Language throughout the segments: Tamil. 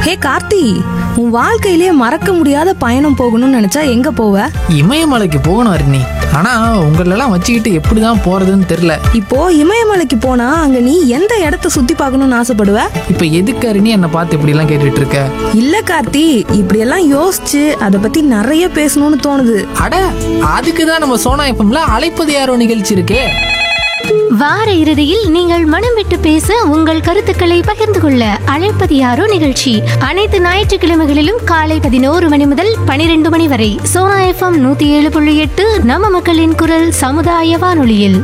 ஹே கார்த்தி உன் வாழ்க்கையிலே மறக்க முடியாத பயணம் போகணும்னு நினைச்சா எங்க போவ இமயமலைக்கு போகணும் அருணி ஆனா உங்களெல்லாம் வச்சுக்கிட்டு எப்படிதான் போறதுன்னு தெரியல இப்போ இமயமலைக்கு போனா அங்க நீ எந்த இடத்த சுத்தி பார்க்கணும்னு ஆசைப்படுவ இப்ப எதுக்கு அருணி என்னை பார்த்து இப்படி எல்லாம் கேட்டுட்டு இருக்க இல்ல கார்த்தி இப்படியெல்லாம் யோசிச்சு அதை பத்தி நிறைய பேசணும்னு தோணுது அட அதுக்கு தான் நம்ம சோனா எஃப்எம்ல அழைப்பது யாரோ நிகழ்ச்சி இருக்கே வார இறுதியில் நீங்கள் மனம் விட்டு பேச உங்கள் கருத்துக்களை பகிர்ந்து கொள்ள அழைப்பது யாரோ நிகழ்ச்சி அனைத்து ஞாயிற்றுக்கிழமைகளிலும் காலை பதினோரு மணி முதல் பனிரெண்டு மணி வரை சோனா எஃப்எம் நூத்தி ஏழு புள்ளி எட்டு நம்ம மக்களின் குரல் சமுதாய வானொலியில்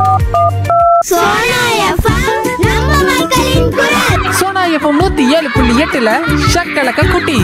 சோனா எஃப்எம் நூத்தி ஏழு புள்ளி எட்டுல ஷக்கலக்க குட்டி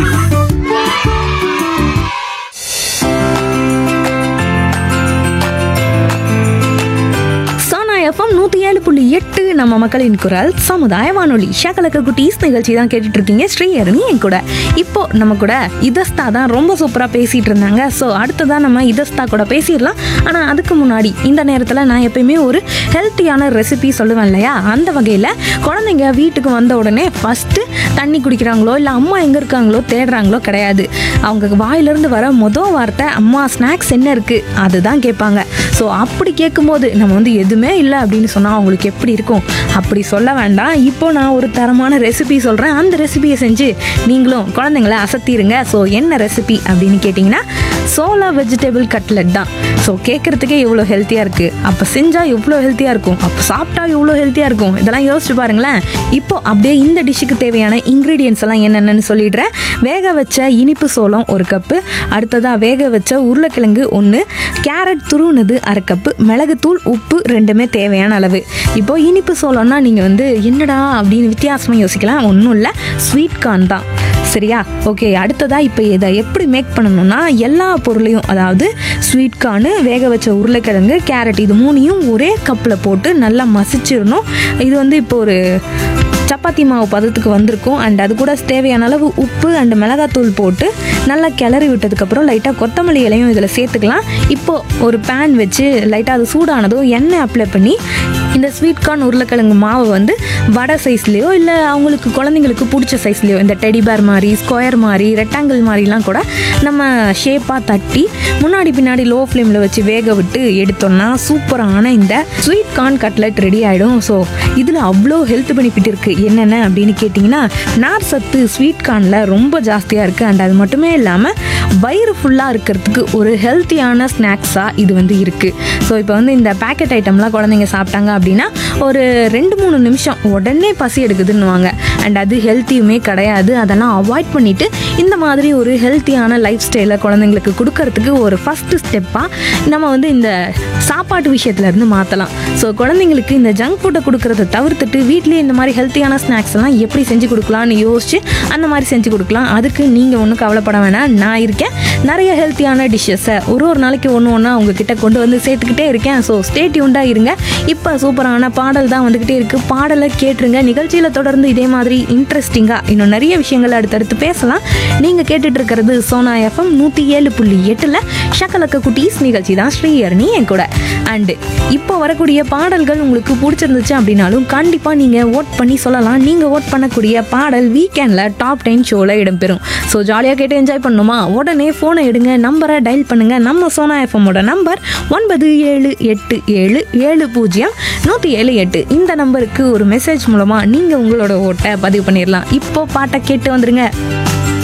சோனா எஃப்எம் நூத்தி ஏழு புள்ளி எட்டு நம்ம மக்களின் குரல் சமுதாய வானொலி ஷகலக்க குட்டீஸ் நிகழ்ச்சி தான் கேட்டுட்டு இருக்கீங்க ஸ்ரீஹரணி என் கூட இப்போ நம்ம கூட இதஸ்தா தான் ரொம்ப சூப்பரா பேசிட்டு இருந்தாங்க ஸோ அடுத்ததான் நம்ம இதஸ்தா கூட பேசிடலாம் ஆனா அதுக்கு முன்னாடி இந்த நேரத்துல நான் எப்பயுமே ஒரு ஹெல்த்தியான ரெசிபி சொல்லுவேன் இல்லையா அந்த வகையில குழந்தைங்க வீட்டுக்கு வந்த உடனே ஃபர்ஸ்ட் தண்ணி குடிக்கிறாங்களோ இல்லை அம்மா எங்கே இருக்காங்களோ தேடுறாங்களோ கிடையாது அவங்க வாயிலிருந்து வர மொதல் வார்த்தை அம்மா ஸ்நாக்ஸ் என்ன இருக்குது அதுதான் கேட்பாங்க ஸோ அப்படி கேட்கும்போது நம்ம வந்து எதுவுமே இல்லை அப்படின்னு சொன்னால் அவங்களுக்கு எப்படி இருக்கும் அப்படி சொல்ல வேண்டாம் இப்போ நான் ஒரு தரமான ரெசிபி சொல்கிறேன் அந்த ரெசிபியை செஞ்சு நீங்களும் குழந்தைங்கள அசத்திடுங்க ஸோ என்ன ரெசிபி அப்படின்னு கேட்டிங்கன்னா சோலா வெஜிடபிள் கட்லெட் தான் ஸோ கேட்குறதுக்கே இவ்வளோ ஹெல்த்தியாக இருக்குது அப்போ செஞ்சால் எவ்வளோ ஹெல்த்தியாக இருக்கும் அப்போ சாப்பிட்டா எவ்வளோ ஹெல்த்தியாக இருக்கும் இதெல்லாம் யோசிச்சு பாருங்களேன் இப்போ அப்படியே இந்த டிஷ்ஷுக்கு தேவையான இன்க்ரீடியன்ஸ் எல்லாம் என்னென்னு சொல்லிடுறேன் வேக வச்ச இனிப்பு சோளம் ஒரு கப்பு அடுத்ததாக வேக வச்ச உருளைக்கிழங்கு ஒன்று கேரட் துருவுனது அரை கப்பு மிளகுத்தூள் உப்பு ரெண்டுமே தேவையான அளவு இப்போ இனிப்பு சோளம்னா நீங்கள் வந்து என்னடா அப்படின்னு வித்தியாசமாக யோசிக்கலாம் ஒன்றும் இல்லை ஸ்வீட் கார்ன் தான் சரியா ஓகே அடுத்ததா இப்போ இதை எப்படி மேக் பண்ணணும்னா எல்லா பொருளையும் அதாவது ஸ்வீட் கார்னு வேக வச்ச உருளைக்கிழங்கு கேரட் இது மூணையும் ஒரே கப்பில் போட்டு நல்லா மசிச்சிடணும் இது வந்து இப்போ ஒரு சப்பாத்தி மாவு பதத்துக்கு வந்திருக்கும் அண்ட் அது கூட தேவையான அளவு உப்பு அண்ட் மிளகாத்தூள் போட்டு நல்லா கிளறி விட்டதுக்கப்புறம் லைட்டாக கொத்தமல்லி இலையும் இதில் சேர்த்துக்கலாம் இப்போ ஒரு பேன் வச்சு லைட்டாக அது சூடானதும் எண்ணெய் அப்ளை பண்ணி இந்த ஸ்வீட் கார்ன் உருளைக்கிழங்கு மாவை வந்து வடை சைஸ்லேயோ இல்லை அவங்களுக்கு குழந்தைங்களுக்கு பிடிச்ச சைஸ்லேயோ இந்த டெடி பேர் மாதிரி ஸ்கொயர் மாதிரி ரெக்டாங்கிள் மாதிரிலாம் கூட நம்ம ஷேப்பாக தட்டி முன்னாடி பின்னாடி லோ ஃப்ளேமில் வச்சு வேக விட்டு எடுத்தோம்னா சூப்பரான இந்த ஸ்வீட் கார்ன் கட்லெட் ரெடி ஆகிடும் ஸோ இதில் அவ்வளோ ஹெல்த் பெனிஃபிட் இருக்குது என்னென்ன அப்படின்னு கேட்டிங்கன்னா நார் சத்து ஸ்வீட் கார்னில் ரொம்ப ஜாஸ்தியாக இருக்குது அண்ட் அது மட்டுமே இல்லாமல் வயிறு ஃபுல்லாக இருக்கிறதுக்கு ஒரு ஹெல்த்தியான ஸ்நாக்ஸாக இது வந்து இருக்குது ஸோ இப்போ வந்து இந்த பேக்கெட் ஐட்டம்லாம் குழந்தைங்க சாப்பிட்டாங்க அப்படின்னா ஒரு ரெண்டு மூணு நிமிஷம் உடனே பசி எடுக்குதுன்னுவாங்க அண்ட் அது ஹெல்த்தியுமே கிடையாது அதெல்லாம் அவாய்ட் பண்ணிவிட்டு இந்த மாதிரி ஒரு ஹெல்த்தியான லைஃப் ஸ்டைலை குழந்தைங்களுக்கு கொடுக்கறதுக்கு ஒரு ஃபஸ்ட்டு ஸ்டெப்பாக நம்ம வந்து இந்த சாப்பாட்டு விஷயத்துல இருந்து மாற்றலாம் ஸோ குழந்தைங்களுக்கு இந்த ஜங்க் ஃபுட்டை கொடுக்கறத தவிர்த்துட்டு வீட்லேயே இந்த மாதிரி ஹெல்த்தியான ஸ்நாக்ஸ் எல்லாம் எப்படி செஞ்சு கொடுக்கலாம்னு யோசிச்சு அந்த மாதிரி செஞ்சு கொடுக்கலாம் அதுக்கு நீங்கள் ஒன்றும் கவலைப்பட வேணாம் நான் இருக்கேன் நிறைய ஹெல்த்தியான டிஷ்ஷஸை ஒரு ஒரு நாளைக்கு ஒன்று ஒன்றா உங்ககிட்ட கொண்டு வந்து சேர்த்துக்கிட்டே இருக்கேன் ஸோ ஸ்டேட்யூண்டாக இருங்க இப்போ சூப்பரான பாடல் தான் வந்துக்கிட்டே இருக்குது பாடலை கேட்டுருங்க நிகழ்ச்சியில் தொடர்ந்து இதே மாதிரி இன்ட்ரெஸ்டிங்காக இன்னும் நிறைய விஷயங்கள் அடுத்தடுத்து பேசலாம் நீங்கள் கேட்டுட்டு இருக்கிறது சோனா எஃப்எம் நூற்றி ஏழு புள்ளி எட்டில் ஷக்கலக்க குட்டீஸ் நிகழ்ச்சி தான் ஸ்ரீஹரணி என் கூட அண்டு இப்போ வரக்கூடிய பாடல்கள் உங்களுக்கு பிடிச்சிருந்துச்சு அப்படின்னாலும் கண்டிப்பாக நீங்கள் ஓட் பண்ணி சொல்லலாம் நீங்கள் ஓட் பண்ணக்கூடிய பாடல் வீக்கெண்டில் டாப் டென் ஷோவில் இடம்பெறும் ஸோ ஜாலியாக கேட்டு என்ஜாய் பண்ணணுமா உடனே ஃபோனை எடுங்க நம்பரை டயல் பண்ணுங்கள் நம்ம சோனா எஃப்எம்மோட நம்பர் ஒன்பது ஏழு எட்டு ஏழு ஏழு பூஜ்ஜியம் நூற்றி ஏழு எட்டு இந்த நம்பருக்கு ஒரு மெசேஜ் மூலமாக நீங்கள் உங்களோட ஓட்டை பதிவு பண்ணிடலாம் இப்போ பாட்டை கேட்டு வந்துருங்க